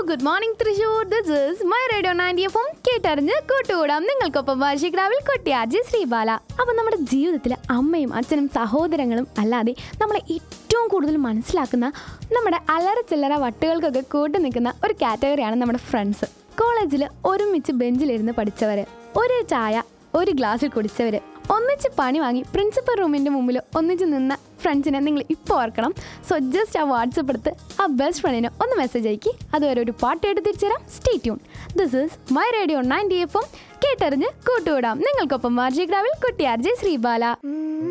good morning Thrissur this is my radio ninety എഫും കേട്ടറിഞ്ഞ് കൂട്ടുകൂടാം നിങ്ങൾക്കൊപ്പം വാർഷികരാവിൽ കൊട്ടിയാജി ശ്രീബാല അപ്പം നമ്മുടെ ജീവിതത്തിൽ അമ്മയും അച്ഛനും സഹോദരങ്ങളും അല്ലാതെ നമ്മളെ ഏറ്റവും കൂടുതൽ മനസ്സിലാക്കുന്ന നമ്മുടെ അല്ലറ ചില്ലറ വട്ടുകൾക്കൊക്കെ കൂട്ടു നിൽക്കുന്ന ഒരു കാറ്റഗറിയാണ് നമ്മുടെ ഫ്രണ്ട്സ് കോളേജിൽ ഒരുമിച്ച് ബെഞ്ചിലിരുന്ന് പഠിച്ചവർ ഒരു ചായ ഒരു ഗ്ലാസ്സിൽ കുടിച്ചവർ ഒന്നിച്ച് പണി വാങ്ങി പ്രിൻസിപ്പൽ റൂമിൻ്റെ മുമ്പിൽ ഒന്നിച്ച് നിന്ന ഫ്രണ്ട്സിനെ നിങ്ങൾ ഇപ്പോൾ ഓർക്കണം സോ ജസ്റ്റ് ആ വാട്സപ്പ് എടുത്ത് ആ ബെസ്റ്റ് ഫ്രണ്ടിന് ഒന്ന് മെസ്സേജ് അയക്കി അതുവരെ ഒരു പാട്ട് എടുത്ത് തിരിച്ചുതരാം stay tune this is my radio ninety എഫും കേട്ടറിഞ്ഞ് കൂട്ടുകൂടാം നിങ്ങൾക്കൊപ്പം മാർജിഗ്രാവിൽ കുട്ടിയാർജെ ശ്രീബാല